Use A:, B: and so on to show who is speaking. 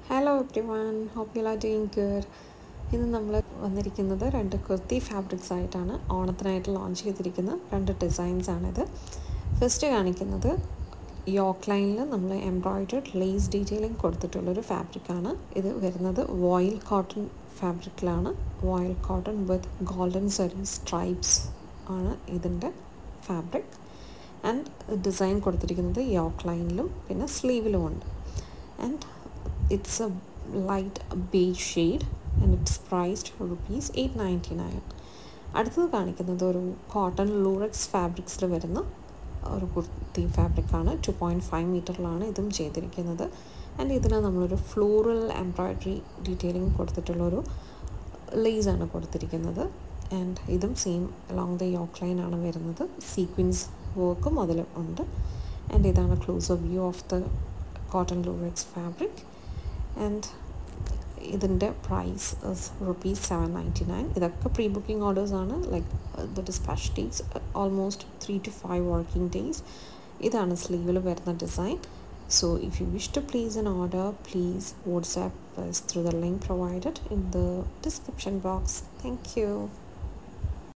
A: hello every hope you are doing good ഇന്ന് നമ്മൾ വന്നിരിക്കുന്നത് രണ്ട് കുർത്തി ഫാബ്രിക്സ് ആയിട്ടാണ് ഓണത്തിനായിട്ട് ലോഞ്ച് ചെയ്തിരിക്കുന്ന രണ്ട് ഡിസൈൻസ് ആണിത് ഫസ്റ്റ് കാണിക്കുന്നത് യോക്ക് ലൈനിൽ നമ്മൾ എംബ്രോയിഡർഡ് ലേസ് ഡീറ്റെയിലിംഗ് കൊടുത്തിട്ടുള്ളൊരു ഫാബ്രിക്കാണ് ഇത് വരുന്നത് വോയിൽ കോട്ടൺ ഫാബ്രിക്കിലാണ് voile cotton with golden zari stripes ആണ് ഇതിൻ്റെ ഫാബ്രിക് ആൻഡ് ഡിസൈൻ കൊടുത്തിരിക്കുന്നത് യോക്ക് ലൈനിലും പിന്നെ സ്ലീവിലും ഉണ്ട് and it's a light beige shade and it's priced rupees eight ninety nine അടുത്തത് കാണിക്കുന്നത് ഒരു കോട്ടൺ ലൂറക്സ് ഫാബ്രിക്സിൽ വരുന്ന ഒരു കുർത്തി ഫാബ്രിക്കാണ് ടു പോയിൻറ്റ് ഫൈവ് മീറ്ററിലാണ് ഇതും ചെയ്തിരിക്കുന്നത് ആൻഡ് ഇതിന് നമ്മളൊരു ഫ്ലോറൽ എംബ്രോയ്ഡറി ഡീറ്റെയിലിംഗ് കൊടുത്തിട്ടുള്ളൊരു ലേസാണ് കൊടുത്തിരിക്കുന്നത് ആൻഡ് ഇതും same along the yoke line ആണ് വരുന്നത് സീക്വൻസ് വർക്കും അതിൽ ഉണ്ട് ആൻഡ് ഇതാണ് close view of the cotton lurex fabric and ഇതിൻ്റെ price rupees seven ninety nine ഇതൊക്കെ പ്രീ ബുക്കിംഗ് ഓർഡേഴ്സാണ് like the dispatch days almost three to five working days ഇതാണ് സ്ലീവിൽ വരുന്ന design so if you wish to place an order please WhatsApp through the link provided in the description box thank U